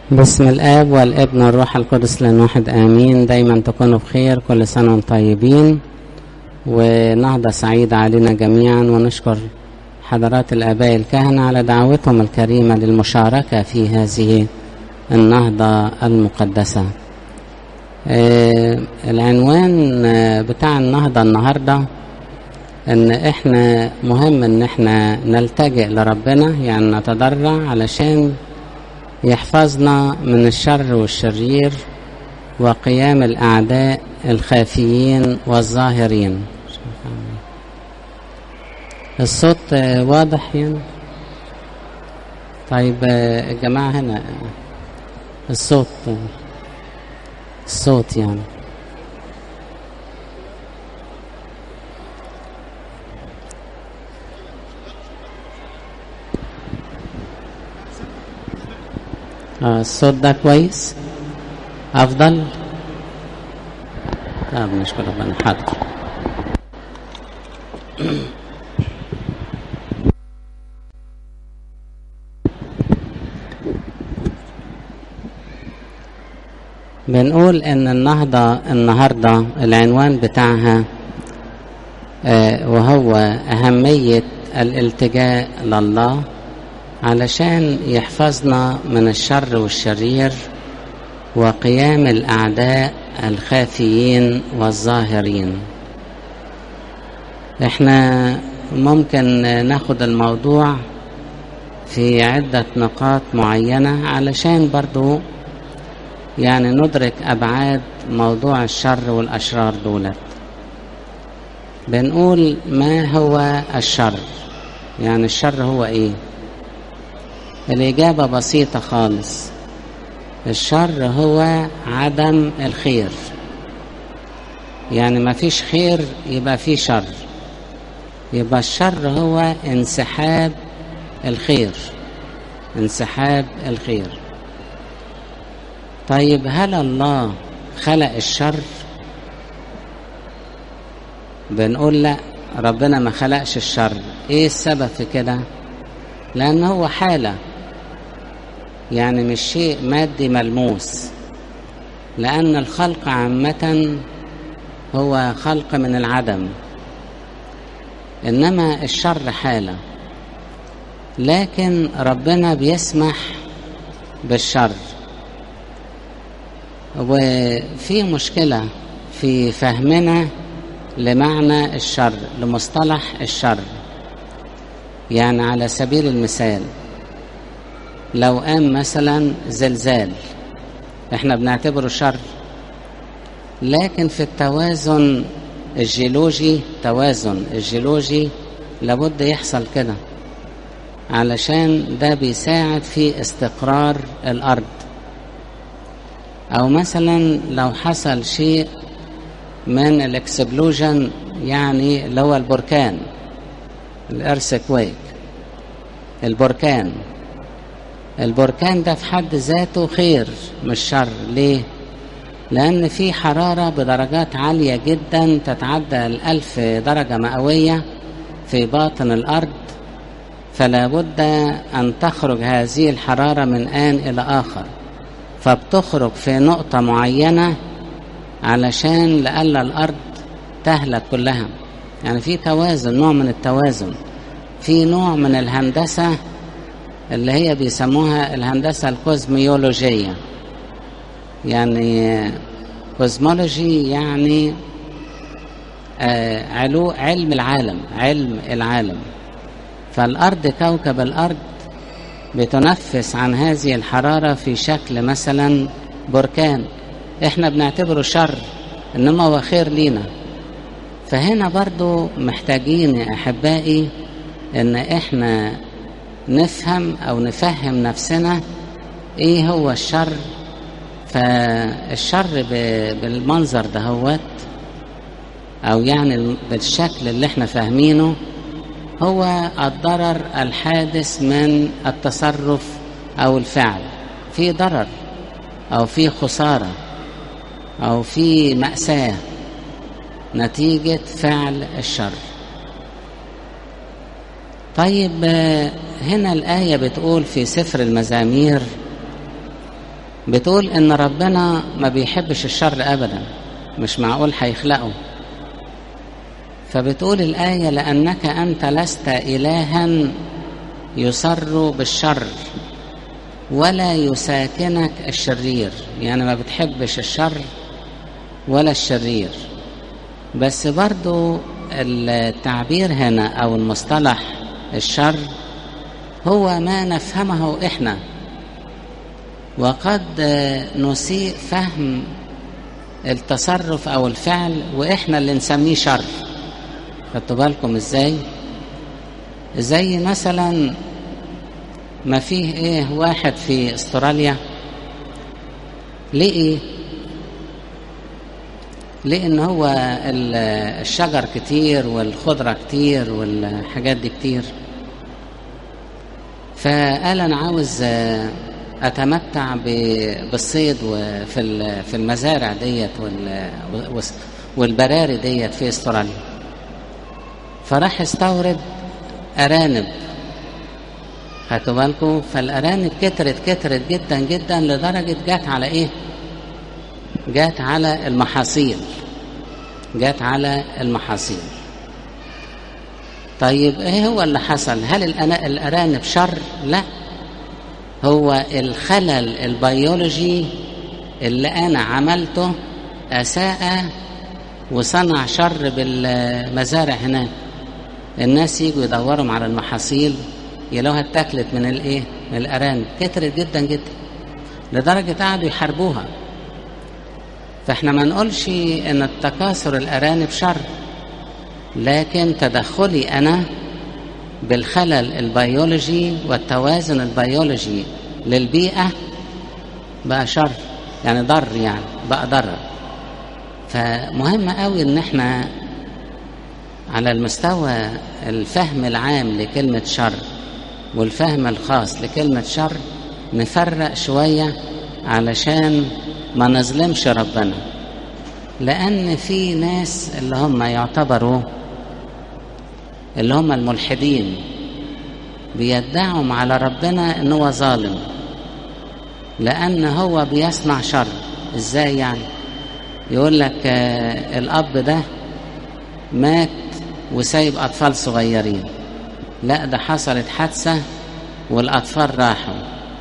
بسم الاب والابن والروح القدس لان واحد امين دايما تكونوا بخير كل سنه وانتم طيبين ونهضه سعيده علينا جميعا ونشكر حضرات الاباء الكهنه على دعوتهم الكريمه للمشاركه في هذه النهضه المقدسه آه العنوان بتاع النهضه النهارده ان احنا مهم ان احنا نلتجئ لربنا يعني نتضرع علشان يحفظنا من الشر والشرير وقيام الأعداء الخافيين والظاهرين الصوت واضح يعني طيب الجماعة هنا الصوت الصوت يعني آه الصوت ده كويس افضل طب نشكر ربنا حاضر بنقول ان النهضة النهاردة العنوان بتاعها آه وهو اهمية الالتجاء لله علشان يحفظنا من الشر والشرير وقيام الأعداء الخافيين والظاهرين احنا ممكن ناخد الموضوع في عدة نقاط معينة علشان برضو يعني ندرك أبعاد موضوع الشر والأشرار دولت بنقول ما هو الشر يعني الشر هو ايه الإجابة بسيطة خالص الشر هو عدم الخير يعني ما فيش خير يبقى في شر يبقى الشر هو انسحاب الخير انسحاب الخير طيب هل الله خلق الشر بنقول لا ربنا ما خلقش الشر ايه السبب في كده لان هو حاله يعني مش شيء مادي ملموس لأن الخلق عامة هو خلق من العدم إنما الشر حالة لكن ربنا بيسمح بالشر وفي مشكلة في فهمنا لمعنى الشر لمصطلح الشر يعني على سبيل المثال لو قام مثلا زلزال احنا بنعتبره شر لكن في التوازن الجيولوجي توازن الجيولوجي لابد يحصل كده علشان ده بيساعد في استقرار الارض او مثلا لو حصل شيء من الاكسبلوجن يعني اللي هو البركان الارثكويك البركان البركان ده في حد ذاته خير مش شر ليه لأن في حرارة بدرجات عالية جدا تتعدى الألف درجة مئوية في باطن الأرض فلا بد أن تخرج هذه الحرارة من آن إلى آخر فبتخرج في نقطة معينة علشان لألا الأرض تهلك كلها يعني في توازن نوع من التوازن في نوع من الهندسة اللي هي بيسموها الهندسة الكوزميولوجية يعني كوزمولوجي يعني آه علو علم العالم علم العالم فالأرض كوكب الأرض بتنفس عن هذه الحرارة في شكل مثلا بركان احنا بنعتبره شر انما هو خير لينا فهنا برضو محتاجين يا احبائي ان احنا نفهم او نفهم نفسنا ايه هو الشر فالشر بالمنظر دهوت او يعني بالشكل اللي احنا فاهمينه هو الضرر الحادث من التصرف او الفعل في ضرر او في خساره او في ماساه نتيجه فعل الشر طيب هنا الآية بتقول في سفر المزامير بتقول ان ربنا ما بيحبش الشر ابدا مش معقول هيخلقه فبتقول الآية لأنك أنت لست إلها يسر بالشر ولا يساكنك الشرير يعني ما بتحبش الشر ولا الشرير بس برضو التعبير هنا أو المصطلح الشر هو ما نفهمه إحنا وقد نسيء فهم التصرف أو الفعل وإحنا اللي نسميه شر خدتوا بالكم إزاي زي مثلا ما فيه إيه واحد في استراليا ليه إيه ليه ان هو الشجر كتير والخضرة كتير والحاجات دي كتير فقال انا عاوز اتمتع بالصيد في في المزارع ديت والبراري ديت في استراليا فراح استورد ارانب خدتوا بالكم فالارانب كترت كترت جدا جدا لدرجه جت على ايه جات على المحاصيل جات على المحاصيل طيب ايه هو اللي حصل هل الارانب شر لا هو الخلل البيولوجي اللي انا عملته اساء وصنع شر بالمزارع هناك الناس يجوا يدوروا على المحاصيل يلاقوها اتاكلت من الايه من الارانب كترت جدا جدا لدرجه قعدوا يحاربوها فاحنا ما نقولش ان التكاثر الارانب شر لكن تدخلي انا بالخلل البيولوجي والتوازن البيولوجي للبيئه بقى شر يعني ضر يعني بقى ضرر فمهم قوي ان احنا على المستوى الفهم العام لكلمه شر والفهم الخاص لكلمه شر نفرق شويه علشان ما نظلمش ربنا لأن في ناس اللي هم يعتبروا اللي هم الملحدين بيدعوا على ربنا ان هو ظالم لأن هو بيصنع شر ازاي يعني يقول لك آه الأب ده مات وسايب أطفال صغيرين لا ده حصلت حادثة والأطفال راحوا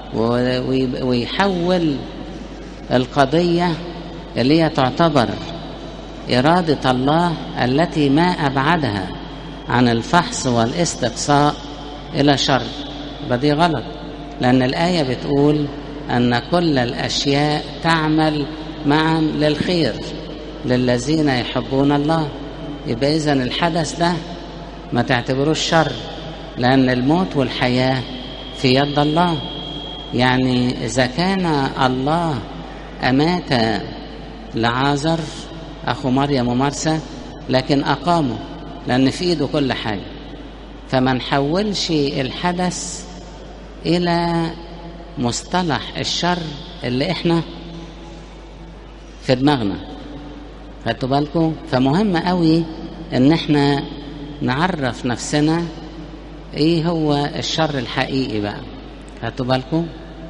ويحول القضية اللي هي تعتبر إرادة الله التي ما أبعدها عن الفحص والاستقصاء إلى شر بدي غلط لأن الآية بتقول أن كل الأشياء تعمل معا للخير للذين يحبون الله يبقى إذا الحدث ده ما تعتبروش شر لأن الموت والحياة في يد الله يعني إذا كان الله أمات لعازر أخو مريم ومرسى لكن أقامه لأن في إيده كل حاجة فما نحولش الحدث إلى مصطلح الشر اللي إحنا في دماغنا خدتوا بالكم فمهم قوي إن إحنا نعرف نفسنا إيه هو الشر الحقيقي بقى خدتوا بالكم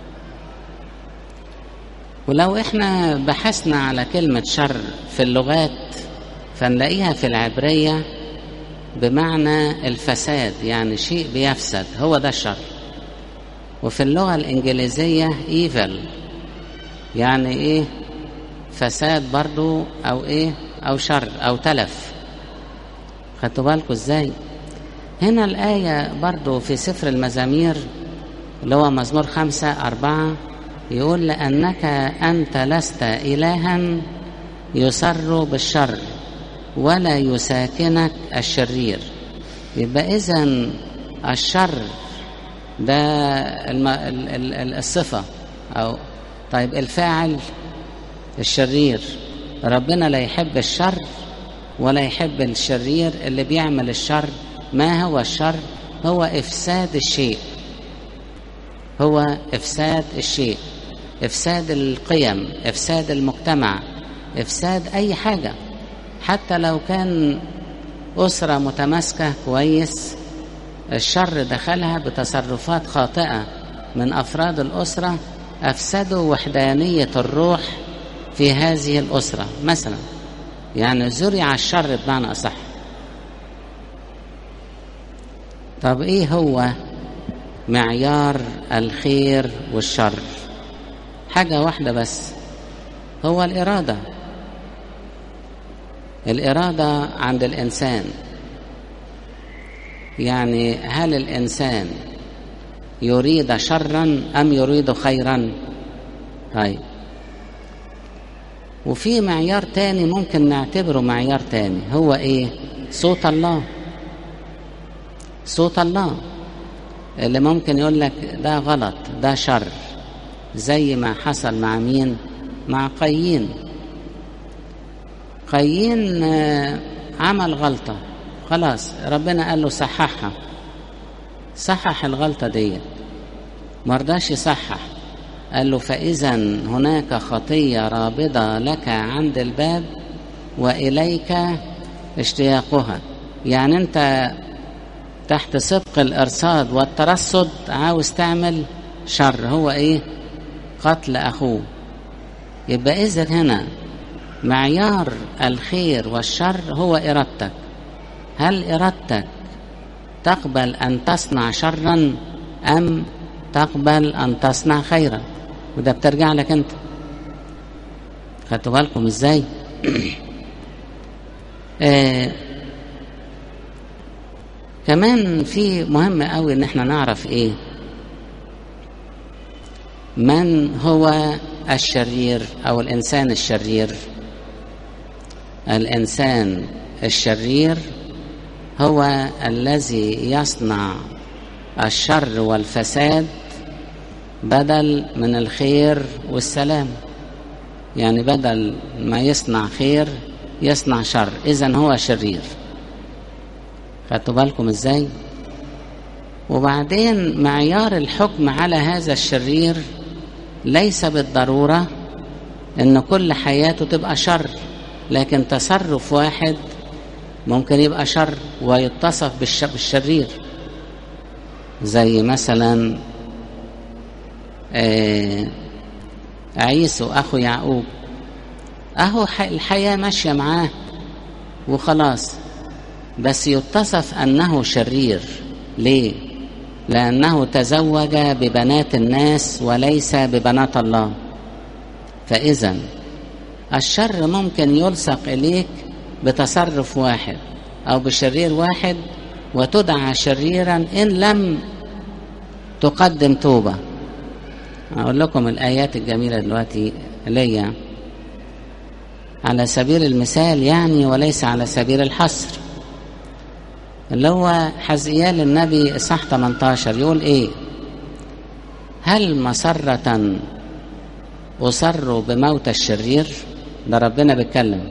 ولو احنا بحثنا على كلمة شر في اللغات فنلاقيها في العبرية بمعنى الفساد يعني شيء بيفسد هو ده الشر وفي اللغة الإنجليزية evil يعني إيه فساد برضو أو إيه أو شر أو تلف خدتوا بالكم إزاي هنا الآية برضو في سفر المزامير اللي هو مزمور خمسة أربعة يقول لأنك أنت لست إلها يسر بالشر ولا يساكنك الشرير يبقى إذا الشر ده الم... ال... ال... الصفة أو طيب الفاعل الشرير ربنا لا يحب الشر ولا يحب الشرير اللي بيعمل الشر ما هو الشر هو إفساد الشيء هو إفساد الشيء إفساد القيم إفساد المجتمع إفساد أي حاجة حتى لو كان أسرة متماسكة كويس الشر دخلها بتصرفات خاطئة من أفراد الأسرة أفسدوا وحدانية الروح في هذه الأسرة مثلا يعني زرع الشر بمعنى أصح طب إيه هو معيار الخير والشر حاجة واحدة بس هو الإرادة الإرادة عند الإنسان يعني هل الإنسان يريد شرا أم يريد خيرا طيب وفي معيار تاني ممكن نعتبره معيار تاني هو ايه صوت الله صوت الله اللي ممكن يقول لك ده غلط ده شر زي ما حصل مع مين مع قايين قايين عمل غلطة خلاص ربنا قال له صححها صحح الغلطة ديت مرضاش يصحح قال له فإذا هناك خطية رابضة لك عند الباب وإليك اشتياقها يعني أنت تحت سبق الإرصاد والترصد عاوز تعمل شر هو إيه قتل أخوه يبقى إذا هنا معيار الخير والشر هو إرادتك هل إرادتك تقبل أن تصنع شرا أم تقبل أن تصنع خيرا وده بترجع لك أنت خدتوا بالكم إزاي آه كمان في مهم قوي ان احنا نعرف ايه من هو الشرير او الانسان الشرير الانسان الشرير هو الذي يصنع الشر والفساد بدل من الخير والسلام يعني بدل ما يصنع خير يصنع شر اذا هو شرير خدتوا بالكم ازاي وبعدين معيار الحكم على هذا الشرير ليس بالضروره ان كل حياته تبقى شر لكن تصرف واحد ممكن يبقى شر ويتصف بالشرير زي مثلا عيسو اخو يعقوب اهو الحياه ماشيه معاه وخلاص بس يتصف انه شرير ليه لانه تزوج ببنات الناس وليس ببنات الله فاذا الشر ممكن يلصق اليك بتصرف واحد او بشرير واحد وتدعى شريرا ان لم تقدم توبه اقول لكم الايات الجميله دلوقتي ليا على سبيل المثال يعني وليس على سبيل الحصر اللي هو حزيال النبي اصحاح 18 يقول ايه هل مسرة أصر بموت الشرير ده ربنا بيتكلم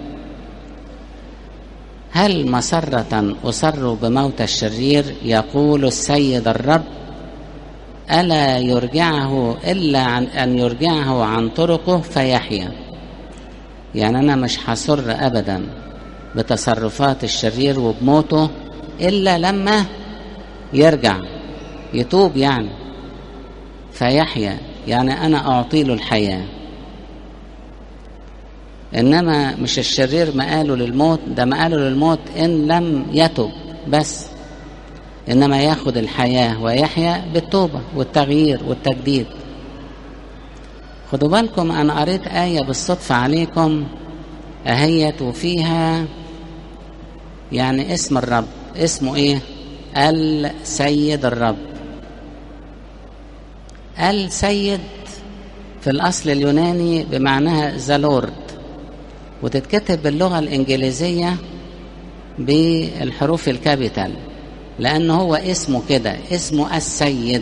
هل مسرة أصر بموت الشرير يقول السيد الرب ألا يرجعه إلا عن أن يرجعه عن طرقه فيحيا يعني أنا مش حصر أبدا بتصرفات الشرير وبموته إلا لما يرجع يتوب يعني فيحيا يعني أنا أعطي له الحياة إنما مش الشرير مقاله للموت ده مقاله للموت إن لم يتب بس إنما ياخد الحياة ويحيا بالتوبة والتغيير والتجديد خدوا بالكم أنا قريت آية بالصدفة عليكم أهيت وفيها يعني اسم الرب اسمه ايه السيد الرب السيد في الاصل اليوناني بمعناها ذا لورد وتتكتب باللغه الانجليزيه بالحروف الكابيتال لانه هو اسمه كده اسمه السيد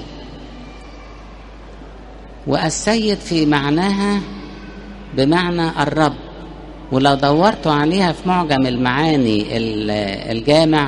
والسيد في معناها بمعنى الرب ولو دورتوا عليها في معجم المعاني الجامع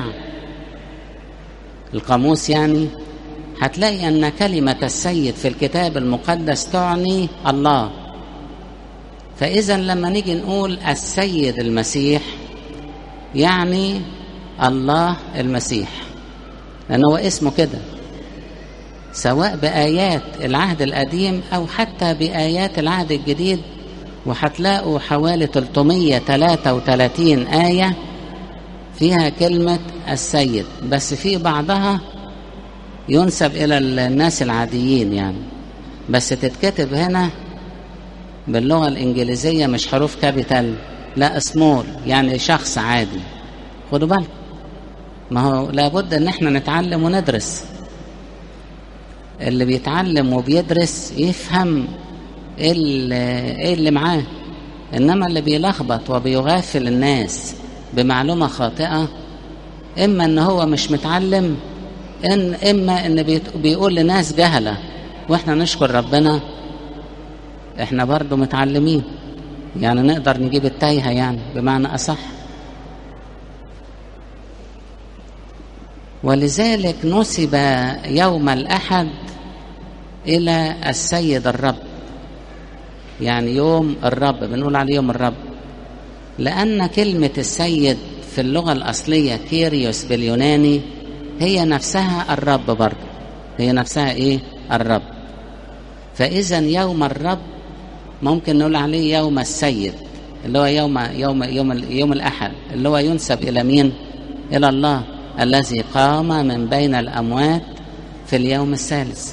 القاموس يعني هتلاقي ان كلمه السيد في الكتاب المقدس تعني الله فاذا لما نيجي نقول السيد المسيح يعني الله المسيح لان هو اسمه كده سواء بآيات العهد القديم أو حتى بآيات العهد الجديد وهتلاقوا حوالي 333 آية فيها كلمة السيد بس في بعضها ينسب إلى الناس العاديين يعني بس تتكتب هنا باللغة الإنجليزية مش حروف كابيتال لا سمول يعني شخص عادي خدوا بالكم ما هو لابد ان احنا نتعلم وندرس اللي بيتعلم وبيدرس يفهم ايه اللي, إيه اللي معاه انما اللي بيلخبط وبيغافل الناس بمعلومة خاطئة اما ان هو مش متعلم إن اما ان بيقول لناس جهلة واحنا نشكر ربنا احنا برضو متعلمين يعني نقدر نجيب التايهة يعني بمعنى أصح ولذلك نسب يوم الأحد إلى السيد الرب يعني يوم الرب بنقول عليه يوم الرب لأن كلمة السيد في اللغة الأصلية كيريوس باليوناني هي نفسها الرب برضه هي نفسها إيه الرب فإذا يوم الرب ممكن نقول عليه يوم السيد اللي هو يوم يوم يوم يوم الأحد اللي هو ينسب إلى مين؟ إلى الله الذي قام من بين الأموات في اليوم الثالث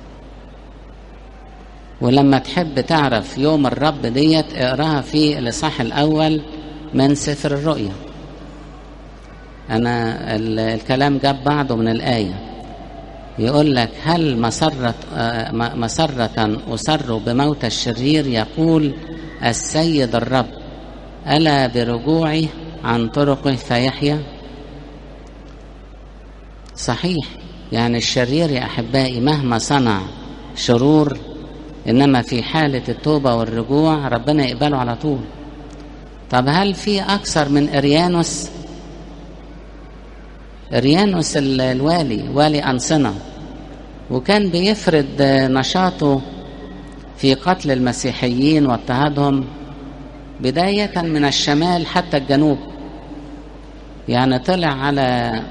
ولما تحب تعرف يوم الرب ديت اقراها في الإصحاح الأول من سفر الرؤيا أنا الكلام جاب بعضه من الآية يقول لك هل مسرة مسرة أسر بموت الشرير يقول السيد الرب ألا برجوعي عن طرقه فيحيا صحيح يعني الشرير يا أحبائي مهما صنع شرور إنما في حالة التوبة والرجوع ربنا يقبله على طول طب هل في أكثر من إريانوس إريانوس الوالي والي أنصنة وكان بيفرض نشاطه في قتل المسيحيين واضطهادهم بداية من الشمال حتى الجنوب يعني طلع على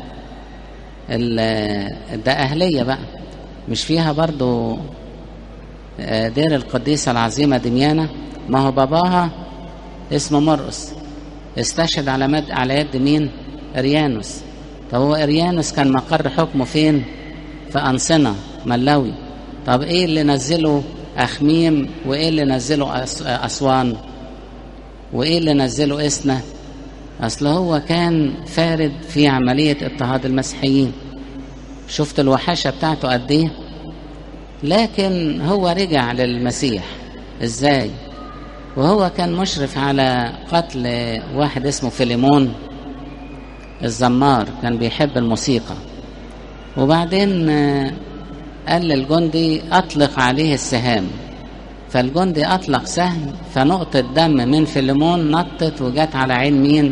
ده أهلية بقى مش فيها برضو دير القديسة العظيمة دميانة ما هو باباها اسمه مرقس استشهد على مد على يد مين؟ إريانوس طب هو إريانوس كان مقر حكمه فين؟ في أنصنة ملاوي طب إيه اللي نزله أخميم وإيه اللي نزله أسوان وإيه اللي نزله إسنا أصل هو كان فارد في عملية اضطهاد المسيحيين شفت الوحشة بتاعته قد إيه لكن هو رجع للمسيح إزاي وهو كان مشرف على قتل واحد اسمه فيليمون الزمار كان بيحب الموسيقى وبعدين قال للجندي أطلق عليه السهام فالجندي أطلق سهم فنقطة دم من فيليمون نطت وجت على عين مين؟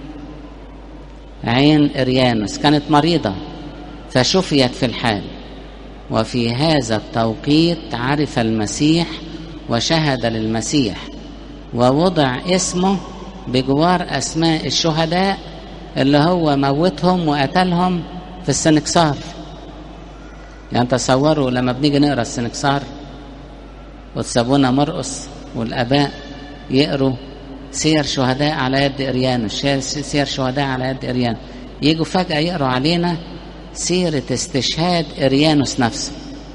عين إريانوس كانت مريضة فشفيت في الحال وفي هذا التوقيت عرف المسيح وشهد للمسيح ووضع اسمه بجوار أسماء الشهداء اللي هو موتهم وقتلهم في السنكسار يعني تصوروا لما بنيجي نقرا السنكسار وتسابونا مرقس والآباء يقروا سير شهداء على يد إريانوس سير شهداء على يد إريانوس يجوا فجأة يقروا علينا سيرة استشهاد إريانوس نفسه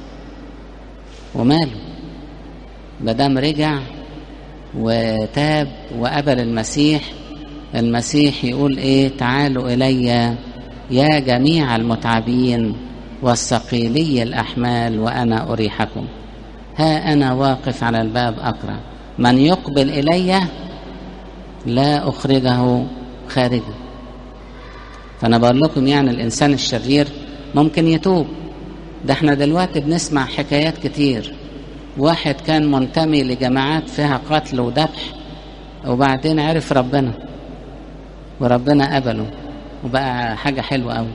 وماله مدام رجع وتاب وقبل المسيح المسيح يقول ايه تعالوا الي يا جميع المتعبين والثقيلي الاحمال وانا اريحكم ها انا واقف على الباب اقرا من يقبل الي لا اخرجه خارجا فانا بقول لكم يعني الانسان الشرير ممكن يتوب ده احنا دلوقتي بنسمع حكايات كتير واحد كان منتمي لجماعات فيها قتل وذبح وبعدين عرف ربنا وربنا قبله وبقى حاجة حلوة أوي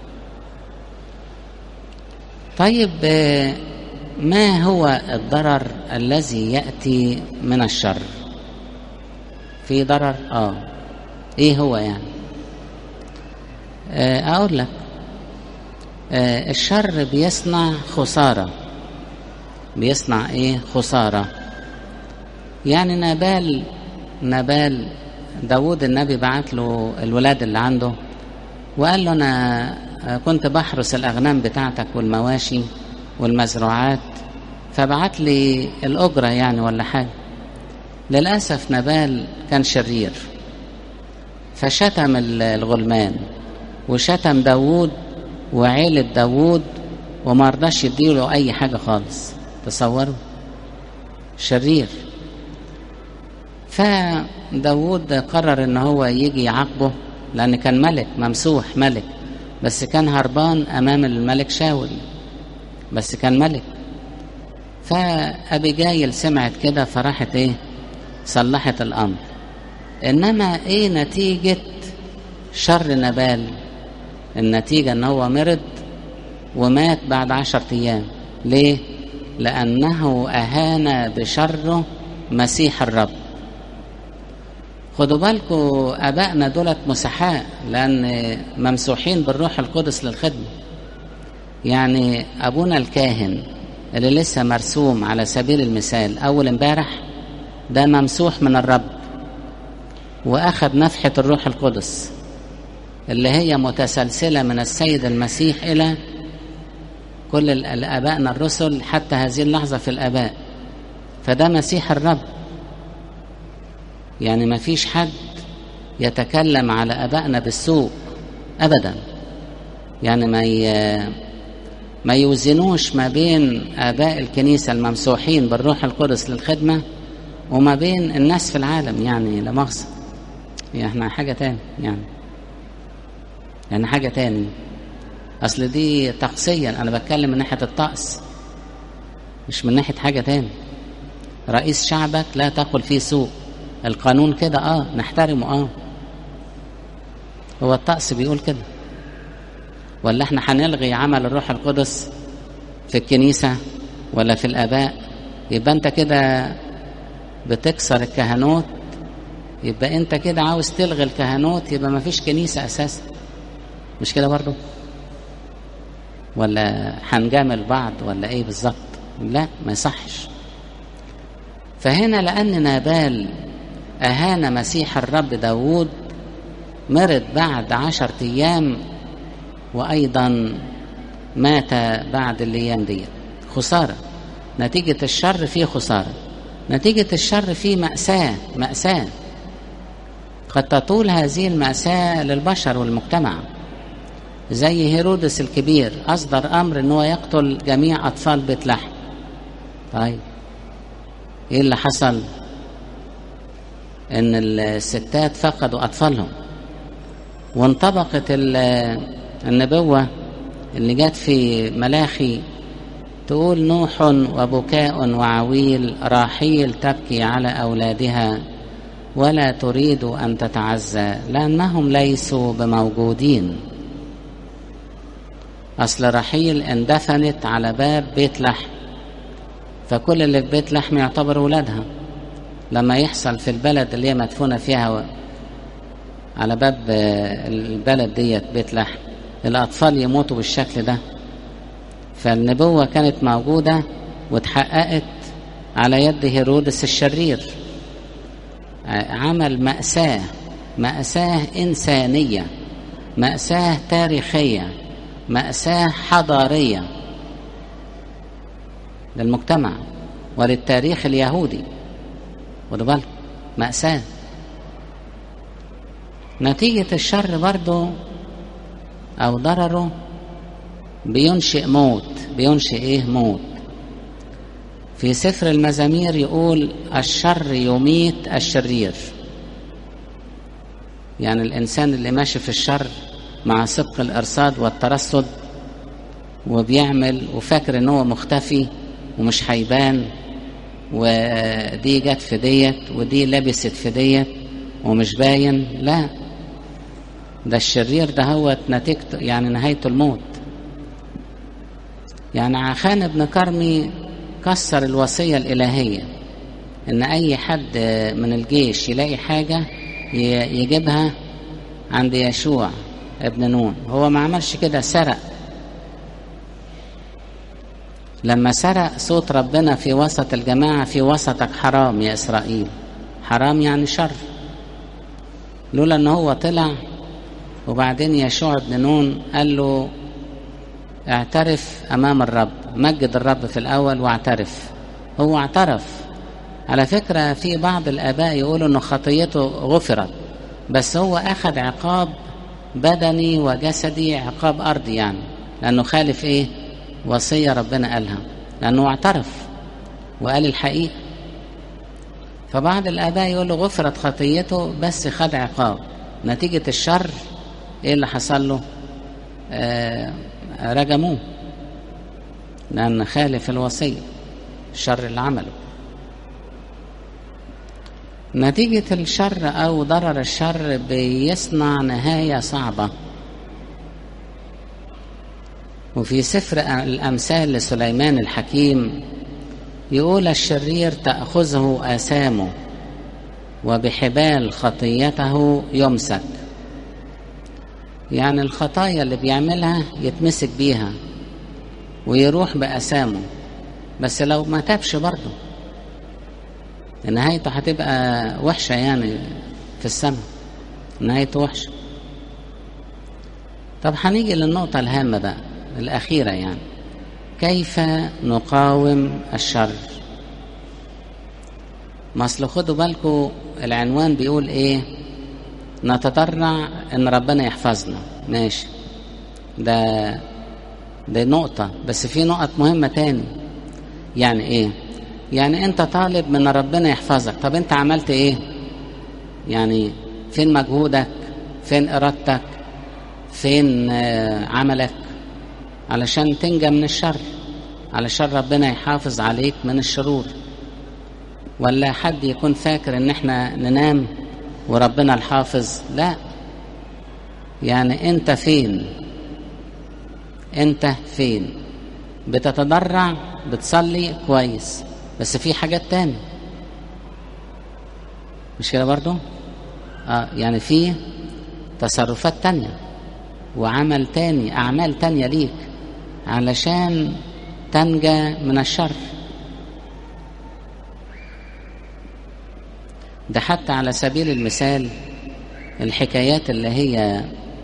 طيب ما هو الضرر الذي يأتي من الشر في ضرر اه ايه هو يعني آه اقول لك آه الشر بيصنع خسارة بيصنع ايه خسارة يعني نبال نبال داود النبي بعت له الولاد اللي عنده وقال له انا كنت بحرس الاغنام بتاعتك والمواشي والمزروعات فبعت لي الاجره يعني ولا حاجه للاسف نبال كان شرير فشتم الغلمان وشتم داوود وعيلة داوود وما رضاش يديله أي حاجة خالص تصوروا شرير فداوود قرر ان هو يجي يعاقبه لان كان ملك ممسوح ملك بس كان هربان امام الملك شاول بس كان ملك فابيجايل سمعت كده فراحت ايه صلحت الامر انما ايه نتيجة شر نبال النتيجة ان هو مرض ومات بعد عشرة ايام ليه لانه اهان بشره مسيح الرب خدوا بالكم ابائنا دولت مسحاء لان ممسوحين بالروح القدس للخدمه يعني ابونا الكاهن اللي لسه مرسوم على سبيل المثال اول امبارح ده ممسوح من الرب واخذ نفحه الروح القدس اللي هي متسلسله من السيد المسيح الى كل الابائنا الرسل حتى هذه اللحظه في الاباء فده مسيح الرب يعني ما فيش حد يتكلم على ابائنا بالسوء ابدا يعني ما ي... ما يوزنوش ما بين اباء الكنيسه الممسوحين بالروح القدس للخدمه وما بين الناس في العالم يعني لا مؤاخذه يعني احنا حاجه تاني يعني يعني حاجه تاني اصل دي طقسيا انا بتكلم من ناحيه الطقس مش من ناحيه حاجه تاني رئيس شعبك لا تقل فيه سوء القانون كده اه نحترمه اه هو الطقس بيقول كده ولا احنا هنلغي عمل الروح القدس في الكنيسة ولا في الآباء يبقى انت كده بتكسر الكهنوت يبقى انت كده عاوز تلغي الكهنوت يبقى ما فيش كنيسة أساسا مش كده برضو ولا هنجامل بعض ولا ايه بالظبط لا ما يصحش فهنا لأن نابال أهان مسيح الرب داود مرض بعد عشرة أيام وأيضا مات بعد الأيام دي خسارة نتيجة الشر فيه خسارة نتيجة الشر فيه مأساة مأساة قد تطول هذه المأساة للبشر والمجتمع زي هيرودس الكبير أصدر أمر أنه يقتل جميع أطفال بيت لحم طيب إيه اللي حصل ان الستات فقدوا اطفالهم وانطبقت النبوه اللي جت في ملاخي تقول نوح وبكاء وعويل راحيل تبكي على اولادها ولا تريد ان تتعزى لانهم ليسوا بموجودين اصل رحيل اندفنت على باب بيت لحم فكل اللي في بيت لحم يعتبر ولادها لما يحصل في البلد اللي هي مدفونة فيها على باب البلد ديت بيت لحم الأطفال يموتوا بالشكل ده فالنبوة كانت موجودة واتحققت على يد هيرودس الشرير عمل مأساة مأساة إنسانية مأساة تاريخية مأساة حضارية للمجتمع وللتاريخ اليهودي خدوا بالكم مأساة نتيجة الشر برضو أو ضرره بينشئ موت بينشئ إيه موت في سفر المزامير يقول الشر يميت الشرير يعني الإنسان اللي ماشي في الشر مع سبق الإرصاد والترصد وبيعمل وفاكر إن هو مختفي ومش هيبان ودي جت في ديت ودي لبست في ديت ومش باين لا ده الشرير ده هو نتيجته يعني نهايته الموت يعني عخان بن كرمي كسر الوصية الإلهية إن أي حد من الجيش يلاقي حاجة يجيبها عند يشوع ابن نون هو ما عملش كده سرق لما سرق صوت ربنا في وسط الجماعة في وسطك حرام يا إسرائيل حرام يعني شر لولا ان هو طلع وبعدين يشوع بن نون قال له اعترف امام الرب مجد الرب في الاول واعترف هو اعترف على فكرة في بعض الاباء يقولوا ان خطيته غفرت بس هو اخذ عقاب بدني وجسدي عقاب ارضي يعني لانه خالف ايه وصية ربنا قالها لانه اعترف وقال الحقيقة فبعض الآباء يقولوا غفرت خطيته بس خد عقاب نتيجة الشر إيه اللي حصل له؟ آه رجموه لأن خالف الوصية الشر اللي عمله نتيجة الشر أو ضرر الشر بيصنع نهاية صعبة وفي سفر الأمثال لسليمان الحكيم يقول الشرير تأخذه آثامه وبحبال خطيته يمسك يعني الخطايا اللي بيعملها يتمسك بيها ويروح بأسامه بس لو ما تابش برضه نهايته هتبقى وحشة يعني في السماء نهايته وحشة طب هنيجي للنقطة الهامة بقى الأخيرة يعني كيف نقاوم الشر ما اصل خدوا بالكم العنوان بيقول ايه نتضرع ان ربنا يحفظنا ماشي ده ده نقطة بس في نقط مهمة تاني يعني ايه يعني انت طالب من ربنا يحفظك طب انت عملت ايه يعني فين مجهودك فين ارادتك فين عملك علشان تنجى من الشر علشان ربنا يحافظ عليك من الشرور ولا حد يكون فاكر ان احنا ننام وربنا الحافظ لا يعني انت فين انت فين بتتضرع بتصلي كويس بس في حاجات تاني مش كده برضو اه يعني في تصرفات تانية وعمل تاني اعمال تانية ليك علشان تنجى من الشر ده حتى على سبيل المثال الحكايات اللي هي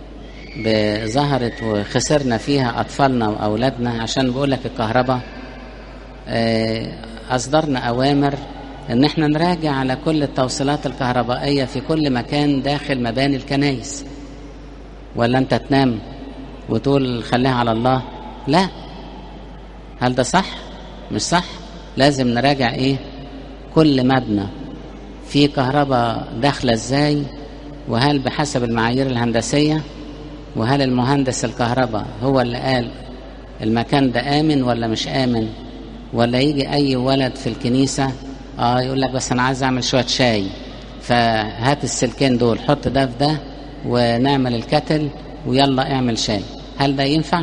ظهرت وخسرنا فيها أطفالنا وأولادنا عشان بقولك الكهرباء أصدرنا أوامر إن احنا نراجع على كل التوصيلات الكهربائية في كل مكان داخل مباني الكنايس ولا أنت تنام وتقول خليها على الله لا هل ده صح مش صح لازم نراجع ايه كل مبنى في كهرباء داخله ازاي وهل بحسب المعايير الهندسيه وهل المهندس الكهرباء هو اللي قال المكان ده امن ولا مش امن ولا يجي اي ولد في الكنيسه اه يقول لك بس انا عايز اعمل شويه شاي فهات السلكين دول حط ده في ده ونعمل الكتل ويلا اعمل شاي هل ده ينفع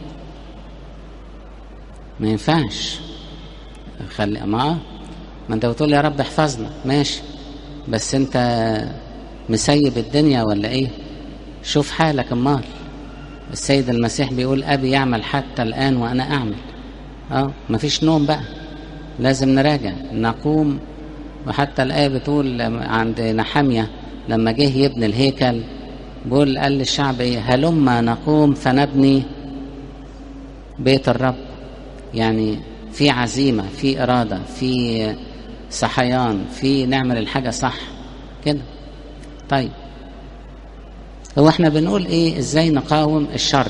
ما ينفعش خلي ما ما انت بتقول يا رب احفظنا ماشي بس انت مسيب الدنيا ولا ايه شوف حالك امال السيد المسيح بيقول ابي يعمل حتى الان وانا اعمل اه مفيش نوم بقى لازم نراجع نقوم وحتى الايه بتقول عند نحميه لما جه يبني الهيكل بيقول قال للشعب ايه هلما نقوم فنبني بيت الرب يعني في عزيمه في اراده في صحيان في نعمل الحاجه صح كده طيب هو احنا بنقول ايه ازاي نقاوم الشر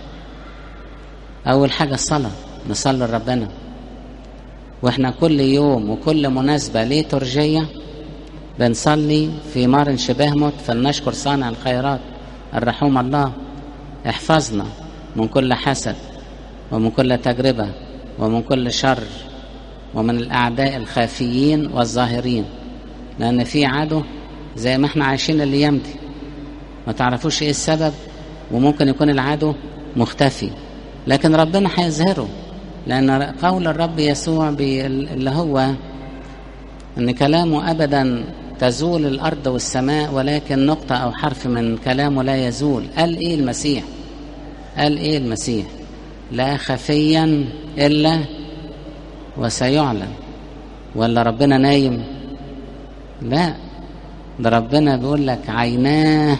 اول حاجه الصلاه نصلي لربنا واحنا كل يوم وكل مناسبه ليه ترجيه بنصلي في مار شبهمت فلنشكر صانع الخيرات الرحوم الله احفظنا من كل حسد ومن كل تجربة ومن كل شر ومن الأعداء الخافيين والظاهرين لأن في عدو زي ما احنا عايشين الأيام دي ما تعرفوش ايه السبب وممكن يكون العدو مختفي لكن ربنا هيظهره لأن قول الرب يسوع اللي هو أن كلامه أبدا تزول الأرض والسماء ولكن نقطة أو حرف من كلامه لا يزول قال إيه المسيح قال إيه المسيح لا خفيا إلا وسيعلن ولا ربنا نايم لا ده ربنا بيقول لك عيناه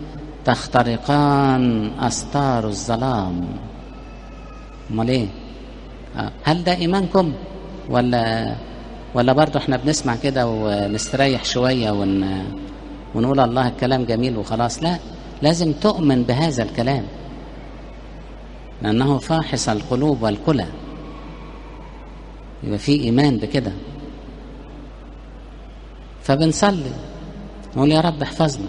تخترقان أستار الظلام امال ايه آه. هل ده ايمانكم ولا ولا برضه احنا بنسمع كده ونستريح شويه ون ونقول الله الكلام جميل وخلاص لا لازم تؤمن بهذا الكلام لأنه فاحص القلوب والكلى يبقى في إيمان بكده فبنصلي نقول يا رب احفظنا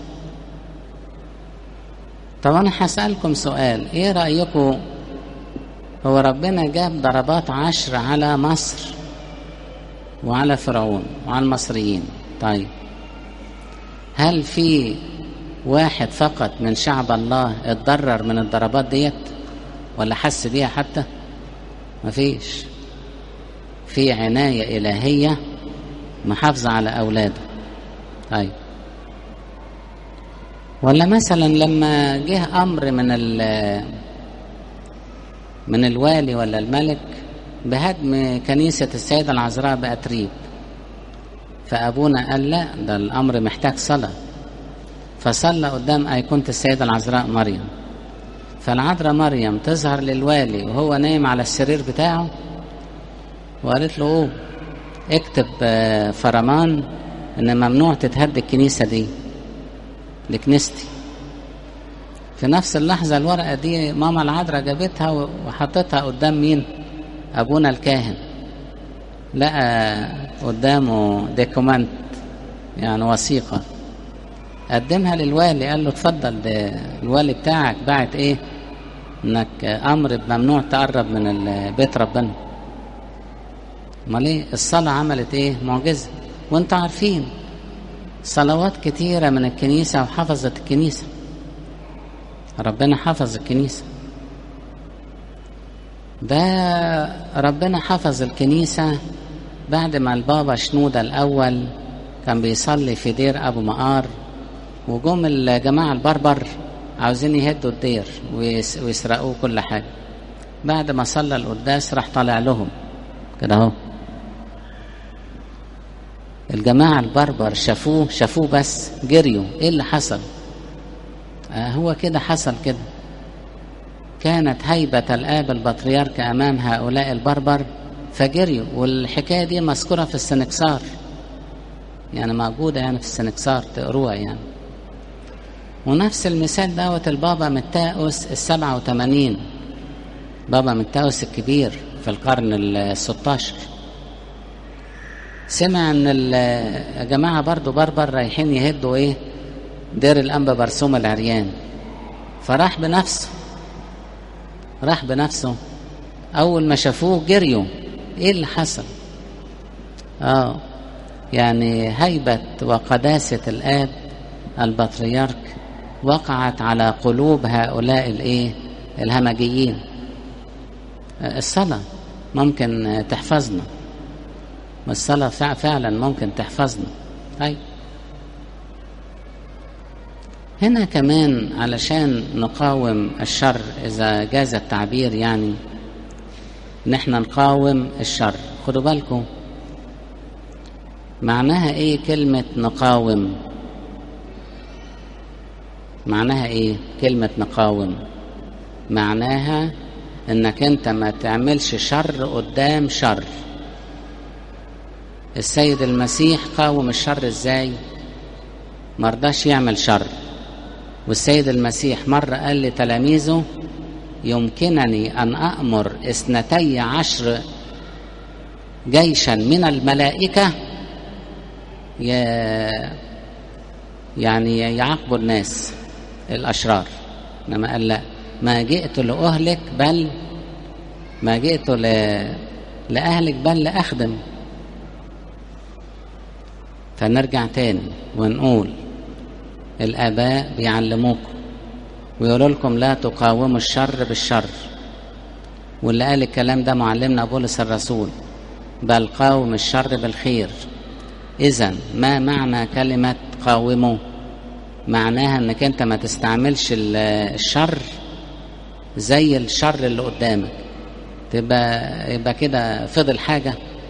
طب أنا هسألكم سؤال إيه رأيكم هو ربنا جاب ضربات عشر على مصر وعلى فرعون وعلى المصريين طيب هل في واحد فقط من شعب الله اتضرر من الضربات ديت ولا حس بيها حتى مفيش في عناية إلهية محافظة على أولاده طيب ولا مثلا لما جه أمر من من الوالي ولا الملك بهدم كنيسة السيدة العذراء بأتريب فأبونا قال لا ده الأمر محتاج صلاة فصلى قدام أيقونة السيدة العذراء مريم فالعذراء مريم تظهر للوالي وهو نايم على السرير بتاعه وقالت له قوم اكتب فرمان ان ممنوع تتهد الكنيسة دي لكنيستي في نفس اللحظة الورقة دي ماما العذراء جابتها وحطتها قدام مين أبونا الكاهن لقى قدامه دوكومنت يعني وثيقة قدمها للوالي قال له اتفضل ده الوالي بتاعك بعت ايه انك امر بممنوع تقرب من بيت ربنا امال ايه الصلاة عملت ايه معجزة وانتوا عارفين صلوات كتيرة من الكنيسة وحفظت الكنيسة ربنا حفظ الكنيسة ده ربنا حفظ الكنيسة بعد ما البابا شنودة الأول كان بيصلي في دير أبو مقار وجم الجماعة البربر عاوزين يهدوا الدير ويسرقوه كل حاجة بعد ما صلى القداس راح طالع لهم كده اهو الجماعة البربر شافوه شافوه بس جريوا ايه اللي حصل آه هو كده حصل كده كانت هيبة الآب البطريرك أمام هؤلاء البربر فجريوا والحكاية دي مذكورة في السنكسار يعني موجودة يعني في السنكسار تقروها يعني ونفس المثال دوت البابا متاوس السبعة وثمانين بابا متاوس الكبير في القرن الستاشر سمع ان الجماعة برضو بربر رايحين يهدوا ايه دير الأنبا برسوم العريان فراح بنفسه راح بنفسه أول ما شافوه جريوا إيه اللي حصل؟ آه يعني هيبة وقداسة الآب البطريرك وقعت على قلوب هؤلاء الإيه؟ الهمجيين الصلاة ممكن تحفظنا الصلاة فعلا ممكن تحفظنا طيب هنا كمان علشان نقاوم الشر إذا جاز التعبير يعني نحن نقاوم الشر خدوا بالكم معناها ايه كلمة نقاوم معناها ايه كلمة نقاوم معناها انك انت ما تعملش شر قدام شر السيد المسيح قاوم الشر ازاي مرضاش يعمل شر والسيد المسيح مرة قال لتلاميذه يمكنني أن أأمر اثنتي عشر جيشا من الملائكة يعني يعاقبوا الناس الأشرار إنما قال لا ما جئت لأهلك بل ما جئت لأهلك بل لأخدم فنرجع تاني ونقول الآباء بيعلموكم ويقولوا لكم لا تقاوموا الشر بالشر واللي قال الكلام ده معلمنا بولس الرسول بل قاوم الشر بالخير إذا ما معنى كلمة قاومه معناها انك انت ما تستعملش الشر زي الشر اللي قدامك تبقى يبقى كده فضل حاجة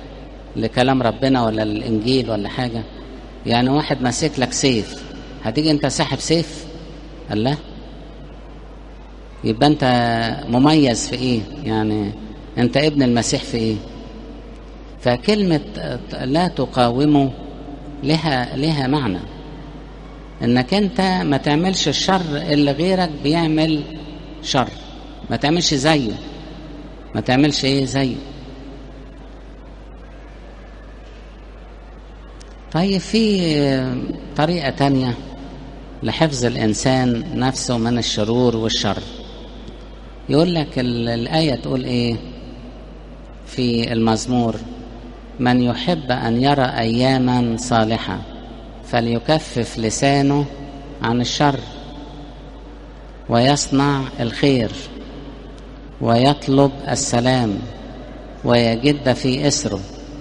لكلام ربنا ولا الانجيل ولا حاجه يعني واحد ماسك لك سيف هتيجي انت ساحب سيف قال لا يبقى انت مميز في ايه يعني انت ابن المسيح في ايه فكلمة لا تقاومه لها لها معنى انك انت ما تعملش الشر اللي غيرك بيعمل شر ما تعملش زيه ما تعملش ايه زيه طيب في طريقة تانية لحفظ الإنسان نفسه من الشرور والشر يقول لك الآية تقول إيه في المزمور من يحب أن يرى أياما صالحة فليكفف لسانه عن الشر ويصنع الخير ويطلب السلام ويجد في إسره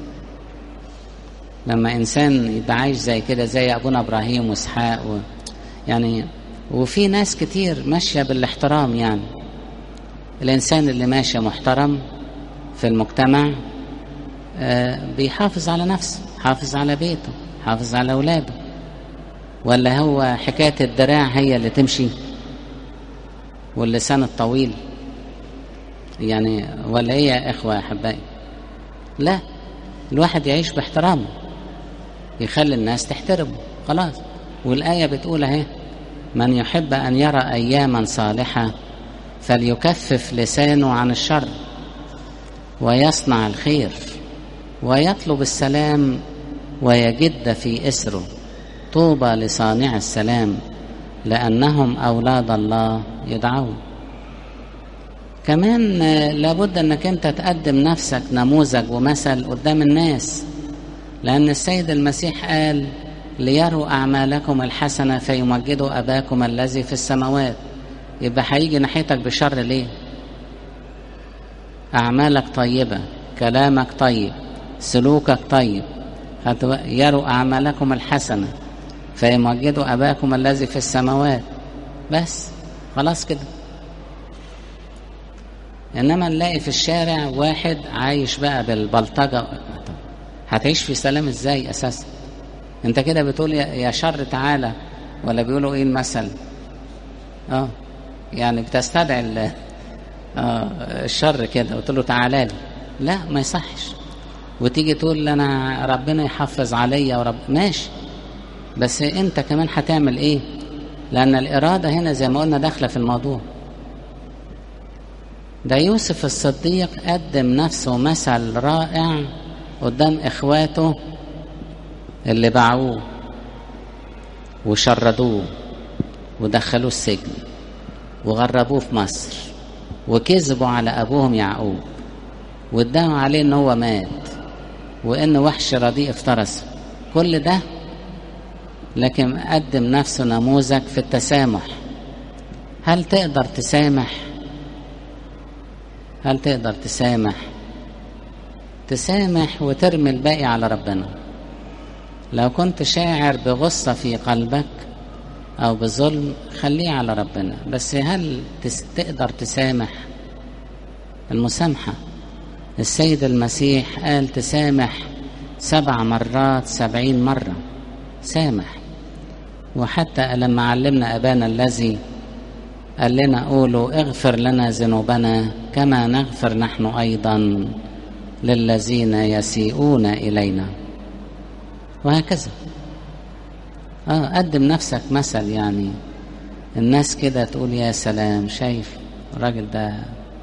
لما إنسان يبقى عايش زي كده زي أبونا إبراهيم وإسحاق و... يعني وفي ناس كتير ماشية بالاحترام يعني الإنسان اللي ماشي محترم في المجتمع آه بيحافظ على نفسه حافظ على بيته حافظ على أولاده ولا هو حكاية الدراع هي اللي تمشي واللسان الطويل يعني ولا ايه يا اخوة يا احبائي لا الواحد يعيش باحترامه يخلي الناس تحترمه خلاص والآية بتقول اهي من يحب أن يرى أياما صالحة فليكفف لسانه عن الشر ويصنع الخير ويطلب السلام ويجد في إسره طوبى لصانع السلام لأنهم أولاد الله يدعون كمان لابد أنك أنت تقدم نفسك نموذج ومثل قدام الناس لأن السيد المسيح قال ليروا أعمالكم الحسنة فيمجدوا أباكم الذي في السماوات يبقى هيجي ناحيتك بشر ليه أعمالك طيبة كلامك طيب سلوكك طيب يروا أعمالكم الحسنة فيمجدوا أباكم الذي في السماوات بس خلاص كده إنما نلاقي في الشارع واحد عايش بقى بالبلطجة هتعيش في سلام إزاي أساسا أنت كده بتقول يا شر تعالى ولا بيقولوا إيه المثل آه يعني بتستدعي آه الشر كده قلت له تعالى لي لا ما يصحش وتيجي تقول انا ربنا يحفظ عليا ورب ماشي بس انت كمان هتعمل ايه لان الاراده هنا زي ما قلنا داخله في الموضوع ده يوسف الصديق قدم نفسه مثل رائع قدام اخواته اللي باعوه وشردوه ودخلوه السجن وغربوه في مصر وكذبوا على ابوهم يعقوب وادعوا عليه ان هو مات وان وحش رديء افترسه كل ده لكن قدم نفسه نموذج في التسامح هل تقدر تسامح هل تقدر تسامح تسامح وترمي الباقي على ربنا لو كنت شاعر بغصة في قلبك أو بظلم خليه على ربنا بس هل تس تقدر تسامح المسامحة السيد المسيح قال تسامح سبع مرات سبعين مرة سامح وحتى لما علمنا أبانا الذي قال لنا قولوا اغفر لنا ذنوبنا كما نغفر نحن أيضا للذين يسيئون إلينا وهكذا آه قدم نفسك مثل يعني الناس كده تقول يا سلام شايف الراجل ده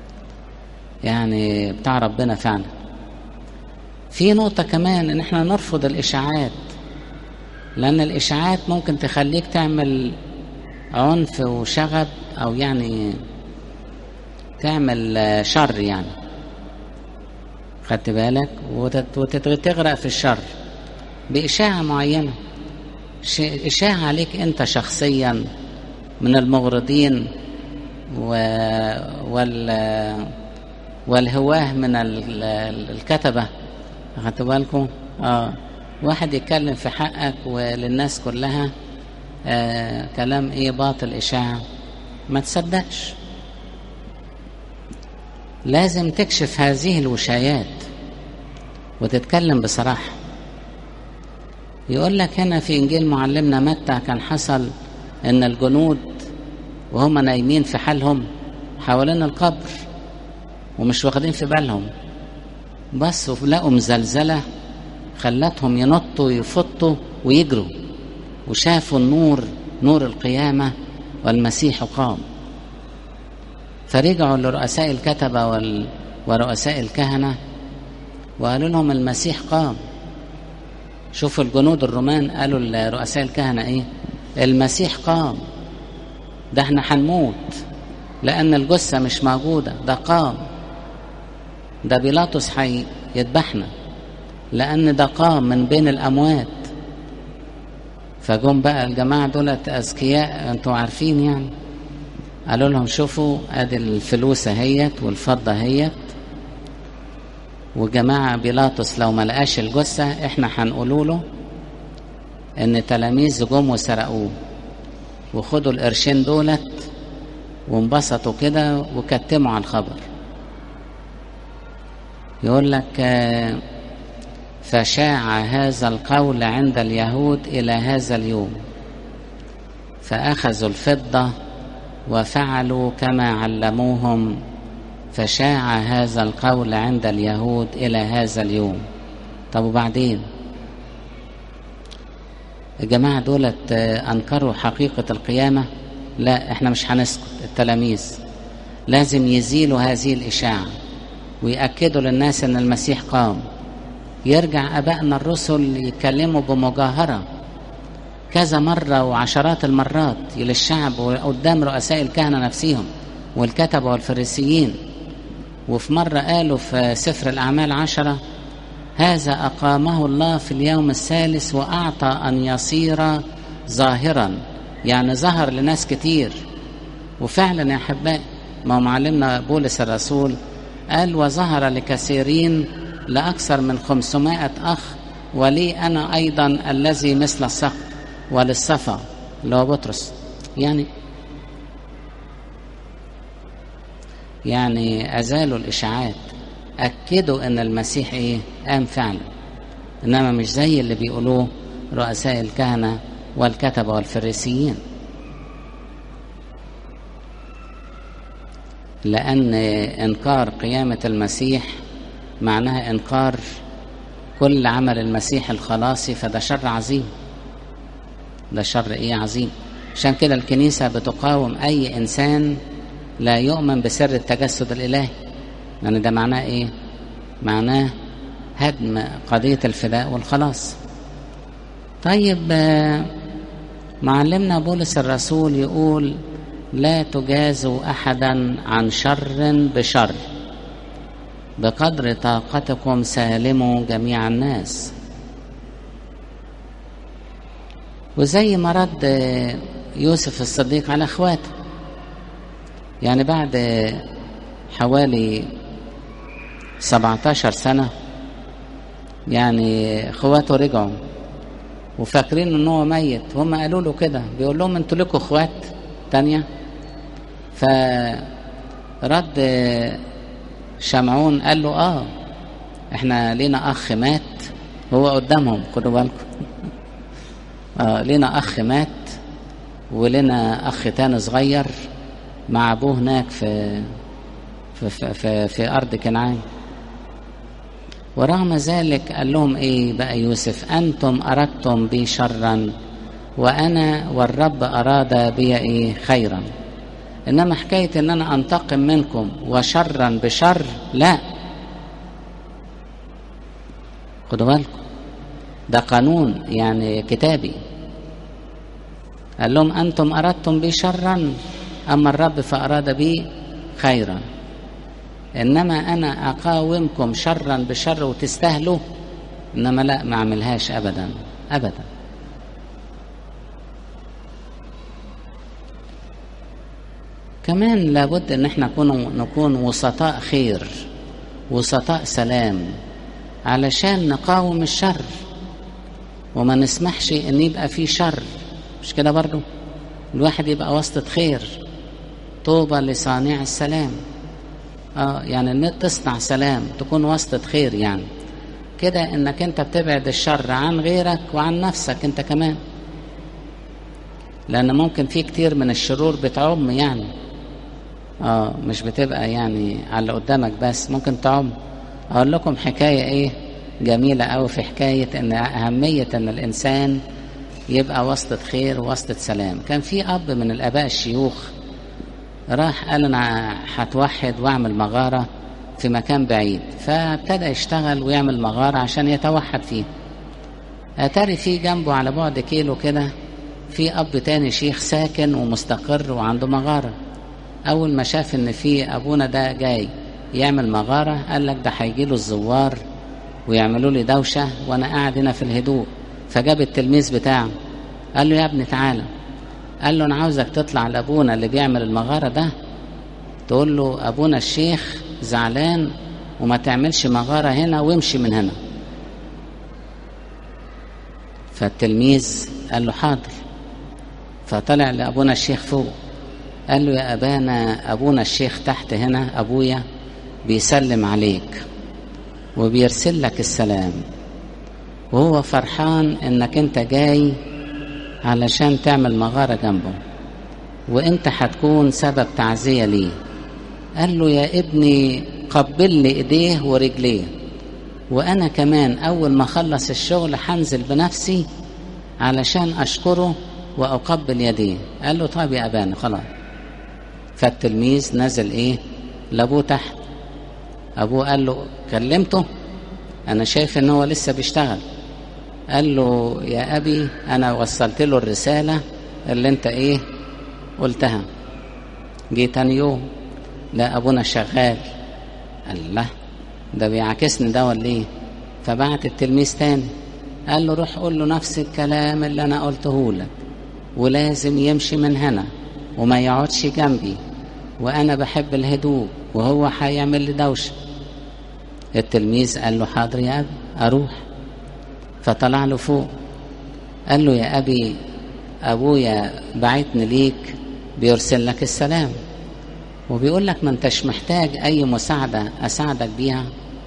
يعني بتاع ربنا فعلا في نقطة كمان ان احنا نرفض الاشاعات لان الاشاعات ممكن تخليك تعمل عنف وشغب او يعني تعمل شر يعني خدت بالك وتغرق في الشر بإشاعة معينة إشاعة عليك أنت شخصيا من المغرضين و... وال والهواه من الكتبة خدت بالكم اه واحد يتكلم في حقك وللناس كلها آه كلام ايه باطل اشاعة ما تصدقش لازم تكشف هذه الوشايات وتتكلم بصراحة يقول لك هنا في إنجيل معلمنا متى كان حصل إن الجنود وهم نايمين في حالهم حوالين القبر ومش واخدين في بالهم بس لقوا مزلزلة خلتهم ينطوا ويفطوا ويجروا وشافوا النور نور القيامة والمسيح قام فرجعوا لرؤساء الكتبة وال... ورؤساء الكهنة وقالوا لهم المسيح قام شوفوا الجنود الرومان قالوا لرؤساء الكهنة ايه المسيح قام ده احنا هنموت لأن الجثة مش موجودة ده قام ده بيلاطس هيذبحنا لأن ده قام من بين الأموات فجم بقى الجماعة دولت أذكياء أنتوا عارفين يعني قالوا لهم شوفوا ادي الفلوس اهيت والفضة اهيت وجماعة بيلاطس لو ما لقاش الجثة احنا هنقولوا له ان تلاميذ جم وسرقوه وخدوا القرشين دولت وانبسطوا كده وكتموا على الخبر يقول لك فشاع هذا القول عند اليهود إلى هذا اليوم فأخذوا الفضة وفعلوا كما علموهم فشاع هذا القول عند اليهود إلى هذا اليوم طب وبعدين الجماعة دولت أنكروا حقيقة القيامة لا احنا مش هنسكت التلاميذ لازم يزيلوا هذه الإشاعة ويأكدوا للناس أن المسيح قام يرجع أبائنا الرسل يتكلموا بمجاهرة كذا مرة وعشرات المرات للشعب وقدام رؤساء الكهنة نفسهم والكتبة والفريسيين وفي مرة قالوا في سفر الأعمال عشرة هذا أقامه الله في اليوم الثالث وأعطى أن يصير ظاهرا يعني ظهر لناس كتير وفعلا يا أحبائي ما معلمنا بولس الرسول قال وظهر لكثيرين لأكثر من خمسمائة أخ ولي أنا أيضا الذي مثل الصقر وللصفا اللي هو بطرس يعني يعني أزالوا الإشاعات أكدوا أن المسيح إيه قام فعلا إنما مش زي اللي بيقولوه رؤساء الكهنة والكتبة والفريسيين لأن إنكار قيامة المسيح معناها إنكار كل عمل المسيح الخلاصي فده شر عظيم ده شر إيه عظيم عشان كده الكنيسة بتقاوم أي إنسان لا يؤمن بسر التجسد الإلهي يعني ده معناه إيه معناه هدم قضية الفداء والخلاص طيب معلمنا بولس الرسول يقول لا تجازوا أحدا عن شر بشر بقدر طاقتكم سالموا جميع الناس وزي ما رد يوسف الصديق على اخواته يعني بعد حوالي 17 سنة يعني اخواته رجعوا وفاكرين ان هو ميت هم قالوا له كده بيقول لهم انتوا لكم اخوات تانية فرد شمعون قال له اه احنا لينا اخ مات هو قدامهم خدوا بالكم آه لينا اخ مات ولنا اخ تاني صغير مع ابوه هناك في في, في, في, في ارض كنعان ورغم ذلك قال لهم ايه بقى يوسف انتم اردتم بي شرا وانا والرب اراد بي ايه خيرا انما حكايه ان انا انتقم منكم وشرا بشر لا خدوا بالكم ده قانون يعني كتابي قال لهم انتم اردتم بي شرا اما الرب فاراد بي خيرا انما انا اقاومكم شرا بشر وتستاهلوا انما لا ما اعملهاش ابدا ابدا كمان لابد ان احنا نكون نكون وسطاء خير وسطاء سلام علشان نقاوم الشر وما نسمحش ان يبقى في شر مش كده برضو الواحد يبقى وسطة خير طوبى لصانع السلام اه يعني ان تصنع سلام تكون وسطة خير يعني كده انك انت بتبعد الشر عن غيرك وعن نفسك انت كمان لان ممكن في كتير من الشرور بتعم يعني اه مش بتبقى يعني على اللي قدامك بس ممكن تعم اقول لكم حكايه ايه جميله قوي في حكايه ان اهميه ان الانسان يبقى واسطه خير وواسطه سلام كان في اب من الاباء الشيوخ راح قال انا هتوحد واعمل مغاره في مكان بعيد فابتدى يشتغل ويعمل مغاره عشان يتوحد فيه اتاري في جنبه على بعد كيلو كده في اب تاني شيخ ساكن ومستقر وعنده مغاره اول ما شاف ان في ابونا ده جاي يعمل مغاره قال لك ده هيجي له الزوار ويعملوا لي دوشه وانا قاعد هنا في الهدوء فجاب التلميذ بتاعه قال له يا ابني تعالى قال له انا عاوزك تطلع لابونا اللي بيعمل المغاره ده تقول له ابونا الشيخ زعلان وما تعملش مغاره هنا وامشي من هنا فالتلميذ قال له حاضر فطلع لابونا الشيخ فوق قال له يا ابانا ابونا الشيخ تحت هنا ابويا بيسلم عليك وبيرسل لك السلام وهو فرحان انك انت جاي علشان تعمل مغاره جنبه وانت هتكون سبب تعزيه ليه قال له يا ابني قبل لي ايديه ورجليه وانا كمان اول ما اخلص الشغل هنزل بنفسي علشان اشكره واقبل يديه قال له طيب يا ابانا خلاص فالتلميذ نزل ايه لابوه تحت ابوه قال له كلمته انا شايف ان هو لسه بيشتغل قال له يا ابي انا وصلت له الرساله اللي انت ايه قلتها جه تاني يوم لا ابونا شغال قال له ده بيعاكسني ده ولا ايه فبعت التلميذ تاني قال له روح قول له نفس الكلام اللي انا قلته لك ولازم يمشي من هنا وما يقعدش جنبي وانا بحب الهدوء وهو هيعمل لي دوشه التلميذ قال له حاضر يا ابي اروح فطلع له فوق قال له يا ابي ابويا بعتني ليك بيرسل لك السلام وبيقول لك ما انتش محتاج اي مساعده اساعدك بيها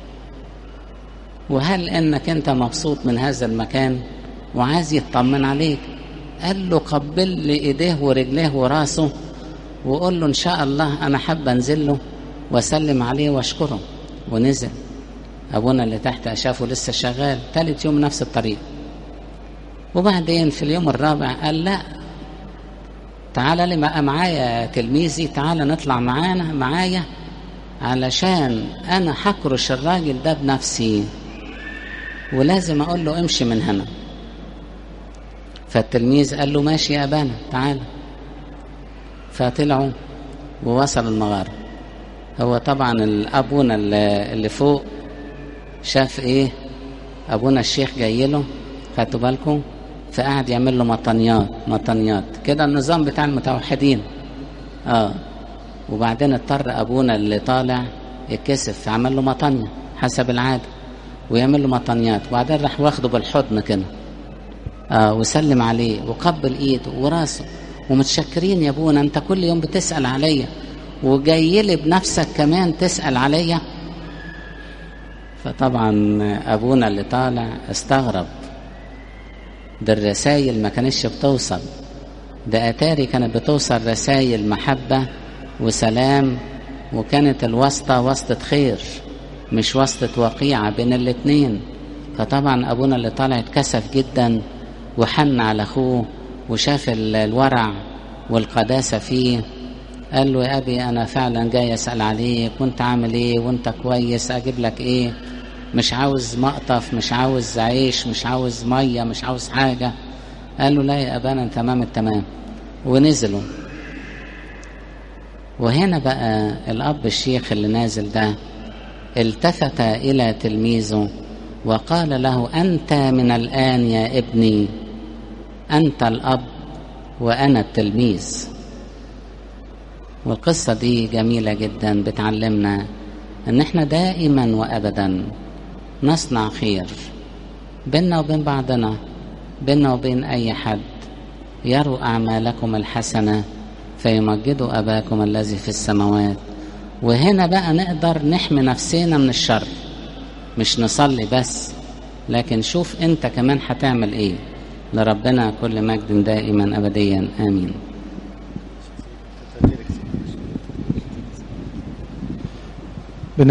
وهل انك انت مبسوط من هذا المكان وعايز يطمن عليك قال له قبل لي ايديه ورجليه وراسه وقول له ان شاء الله انا حابب انزل له واسلم عليه واشكره ونزل ابونا اللي تحت شافه لسه شغال تالت يوم نفس الطريق وبعدين في اليوم الرابع قال لا تعالى لي بقى معايا تلميذي تعالى نطلع معانا معايا علشان انا هكرش الراجل ده بنفسي ولازم اقول له امشي من هنا فالتلميذ قال له ماشي يا ابانا تعالى فطلعوا ووصل المغارة هو طبعا ابونا اللي فوق شاف ايه ابونا الشيخ جاي له خدتوا بالكم فقعد يعمل له مطنيات مطنيات كده النظام بتاع المتوحدين اه وبعدين اضطر ابونا اللي طالع يتكسف فعمل له مطنيه حسب العاده ويعمل له مطنيات وبعدين راح واخده بالحضن كده آه وسلم عليه وقبل ايده وراسه ومتشكرين يا ابونا انت كل يوم بتسال عليا وجاي لي بنفسك كمان تسال عليا فطبعا ابونا اللي طالع استغرب ده الرسايل ما كانتش بتوصل ده اتاري كانت بتوصل رسايل محبه وسلام وكانت الواسطه واسطه خير مش واسطه وقيعه بين الاتنين فطبعا ابونا اللي طالع اتكسف جدا وحن على اخوه وشاف الورع والقداسه فيه قال له يا ابي انا فعلا جاي اسال عليك وانت عامل ايه وانت كويس اجيب لك ايه مش عاوز مقطف مش عاوز عيش مش عاوز ميه مش عاوز حاجه قال له لا يا ابانا تمام التمام ونزلوا وهنا بقى الاب الشيخ اللي نازل ده التفت الى تلميذه وقال له انت من الان يا ابني انت الاب وانا التلميذ والقصه دي جميله جدا بتعلمنا ان احنا دائما وابدا نصنع خير بيننا وبين بعضنا بيننا وبين اي حد يروا اعمالكم الحسنه فيمجدوا اباكم الذي في السماوات وهنا بقى نقدر نحمي نفسنا من الشر مش نصلي بس لكن شوف انت كمان هتعمل ايه لربنا كل مجد دائما ابديا امين